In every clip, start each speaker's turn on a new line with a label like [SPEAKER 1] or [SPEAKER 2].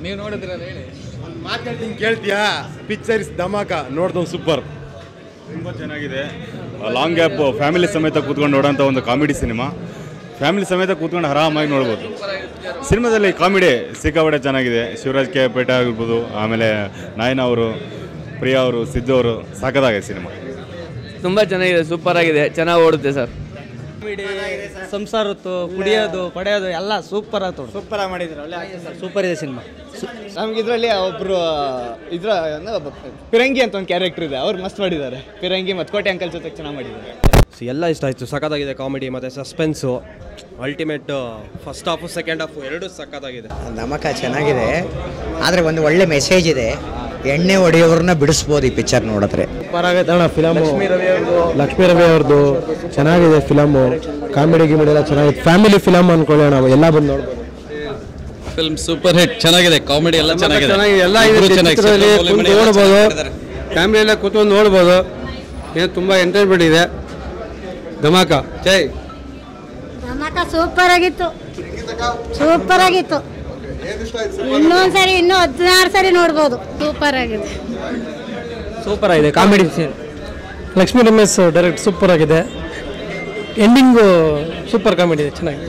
[SPEAKER 1] ನೀವು ನೋಡಿದ್ರಲ್ಲ ಹೇಳಿ
[SPEAKER 2] ಮಾತಾಡ್ತೀನಿ ಕೇಳ್ತೀಯಾ ಪಿಕ್ಚರ್ ಇಸ್ ಧಮಾಕ ನೋಡ್ದವ್ ಸೂಪರ್
[SPEAKER 3] ತುಂಬ ಚೆನ್ನಾಗಿದೆ ಲಾಂಗ್ ಗ್ಯಾಪ್ ಫ್ಯಾಮಿಲಿ ಸಮೇತ ಕೂತ್ಕೊಂಡು ನೋಡೋಂಥ ಒಂದು ಕಾಮಿಡಿ ಸಿನಿಮಾ ಫ್ಯಾಮಿಲಿ ಸಮೇತ ಕೂತ್ಕೊಂಡು ಆರಾಮಾಗಿ ನೋಡ್ಬೋದು ಸಿನಿಮಾದಲ್ಲಿ ಕಾಮಿಡಿ ಸಿಕ್ಕಾಪಟ್ಟೆ ಚೆನ್ನಾಗಿದೆ ಶಿವರಾಜ್ ಕೆ ಪೇಟ ಆಗಿರ್ಬೋದು ಆಮೇಲೆ ನಾಯನ ಅವರು ಪ್ರಿಯಾ ಅವರು ಸಿದ್ದು ಅವರು ಸಾಕದಾಗಿದೆ ಸಿನಿಮಾ
[SPEAKER 4] ತುಂಬ ಚೆನ್ನಾಗಿದೆ ಸೂಪರ್ ಆಗಿದೆ ಚೆನ್ನಾಗಿ ಓಡುತ್ತೆ ಸರ್
[SPEAKER 5] ಸಂಸಾರತ್ತು ಕುಡಿಯೋದು ಪಡೆಯೋದು ಎಲ್ಲ ಸೂಪರ್ ಆಯ್ತು ಸೂಪರ್ ಆಗಿ ಮಾಡಿದ್ರು ಒಳ್ಳೆ ಸೂಪರ್ ಇದೆ ಸಿನಿಮಾ
[SPEAKER 6] ನಮ್ಗೆ ಇದರಲ್ಲಿ ಒಬ್ರು ಇದ್ರ ಅಂದ್ರೆ ಒಬ್ಬ ಪಿರಂಗಿ ಅಂತ ಒಂದು ಕ್ಯಾರೆಕ್ಟರ್ ಇದೆ ಅವ್ರು ಮಸ್ತ್ ಮಾಡಿದ್ದಾರೆ ಪಿರಂಗಿ ಮತ್ತು ಕೋಟೆ ಅಂಕಲ್ ಜೊತೆ ಚೆನ್ನಾಗಿ ಮಾಡಿದ್ದಾರೆ
[SPEAKER 5] ಎಲ್ಲ ಇಷ್ಟ ಆಯಿತು ಸಖತ್ತಾಗಿದೆ ಕಾಮಿಡಿ ಮತ್ತು suspense ultimate first half second half ಎರಡೂ ಸಖತ್ತಾಗಿದೆ
[SPEAKER 7] ನಮಕ ಚೆನ್ನಾಗಿದೆ ಆದರೆ ಒಂದು ಒಳ್ಳೆ ಮೆಸೇಜ್ ಇದೆ ಎಣ್ಣೆ ಹೊಡೆಯೋರನ್ನ ಬಿಡಿಸ್ಬೋದು ಈ ಪಿಕ್ಚರ್ ನೋಡಿದ್ರೆ
[SPEAKER 2] ಸೂಪರ್ ಆಗೈತೆ ಅಣ್ಣ ಫಿಲಮು ಲಕ್ಷ್ಮೀ ರವಿ ಅವ್ರದ್ದು ಚೆನ್ನಾಗಿದೆ ಫಿಲಮು ಕಾಮಿಡಿ ಗಿಮಿಡಿ ಎಲ್ಲ ಚೆನ್ನಾಗಿದೆ ಫ್ಯಾಮಿಲಿ ಫಿಲಮ್ ಅನ್ಕೊಳ್ಳೋಣ ಎಲ್ಲ ಬಂದು ನೋಡ್ಬೋದು
[SPEAKER 1] ಫಿಲ್ಮ್ ಸೂಪರ್ ಹಿಟ್ ಚೆನ್ನಾಗಿದೆ ಕಾಮಿಡಿ ಎಲ್ಲ ಚೆನ್ನಾಗಿದೆ
[SPEAKER 2] ಎಲ್ಲ
[SPEAKER 1] ಇಬ್ರು ಚೆನ್ನಾಗಿ
[SPEAKER 2] ಚಿತ್ರದಲ್ಲಿ
[SPEAKER 1] ಚಿತ್ರದಲ್ಲಿ
[SPEAKER 2] ಕುಂತು
[SPEAKER 1] ಮನೆ ಎಲ್ಲ
[SPEAKER 2] ನೋಡ್ಬೋದು
[SPEAKER 1] ಚೆನ್ನಾಗಿದ್ದಾರೆ.
[SPEAKER 2] ಫ್ಯಾಮಿಲಿ ಎಲ್ಲ ಕೂತ್ಕೊಂಡು ನೋಡ್ಬೋದು ಏನು ತುಂಬ ಎಂಟರ್ಟೈನ್ಮೆಂಟ್ ಇದೆ ಧಮಾಕ ಜೈ
[SPEAKER 8] ನಮಕ ಸೂಪರ್ ಆಗಿತ್ತು ಸೂಪರ್ ಆಗಿತ್ತು ಇನ್ನೊಂದ್ ಸರಿ ಇನ್ನೂ ಹದಿನಾರು ಸರಿ ನೋಡ್ಬೋದು ಸೂಪರ್ ಆಗಿದೆ
[SPEAKER 5] ಸೂಪರ್ ಆಗಿದೆ comedy scene
[SPEAKER 2] Lakshmi Ramesh direct super ಆಗಿದೆ ಎಂಡಿಂಗು ಸೂಪರ್ ಕಾಮಿಡಿ ಇದೆ ಚೆನ್ನಾಗಿದೆ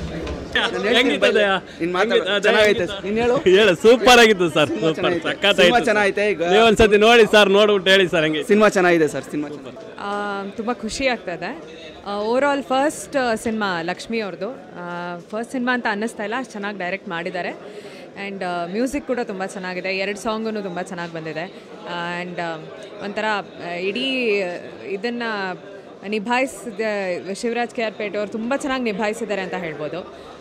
[SPEAKER 6] ಚೆನ್ನಾಗೈತೆ ನೀನು ಹೇಳು
[SPEAKER 4] ಹೇಳು ಸೂಪರ್ ಆಗಿತ್ತು ಸರ್ ಸೂಪರ್
[SPEAKER 6] ಸಿನಿಮಾ ಚೆನ್ನಾಗೈತೆ ಈಗ
[SPEAKER 4] ನೀವು ಒಂದ್ಸತಿ ನೋಡಿ ಸರ್ ನೋಡ್ಬಿಟ್ಟು ಹೇಳಿ ಸರ್ ಹಂಗೆ
[SPEAKER 6] ಸಿನಿಮಾ ಚೆನ್ನಾಗಿದೆ ಸರ್ ಸಿನಿಮಾ
[SPEAKER 9] ತುಂಬ ಖುಷಿ ಆಗ್ತದೆ over all first cinema Lakshmi ಅವ್ರದ್ದು ಫಸ್ಟ್ ಸಿನಿಮಾ ಅಂತ ಅನ್ನಿಸ್ತಾ ಇಲ್ಲ ಅಷ್ಟು ಚೆನ್ನಾಗಿ ಡೈರೆಕ್ಟ್ ಮಾಡಿದ್ದಾರೆ ಆ್ಯಂಡ್ ಮ್ಯೂಸಿಕ್ ಕೂಡ ತುಂಬ ಚೆನ್ನಾಗಿದೆ ಎರಡು ಸಾಂಗೂ ತುಂಬ ಚೆನ್ನಾಗಿ ಬಂದಿದೆ ಆ್ಯಂಡ್ ಒಂಥರ ಆ, ಇಡೀ ಇದನ್ನು ನಿಭಾಯಿಸಿದ ಶಿವರಾಜ್ ಕೆ ಆರ್ ಪೇಟೆ ಅವರು ತುಂಬ ಚೆನ್ನಾಗಿ ನಿಭಾಯಿಸಿದ್ದಾರೆ ಅಂತ ಹೇಳ್ಬೋದು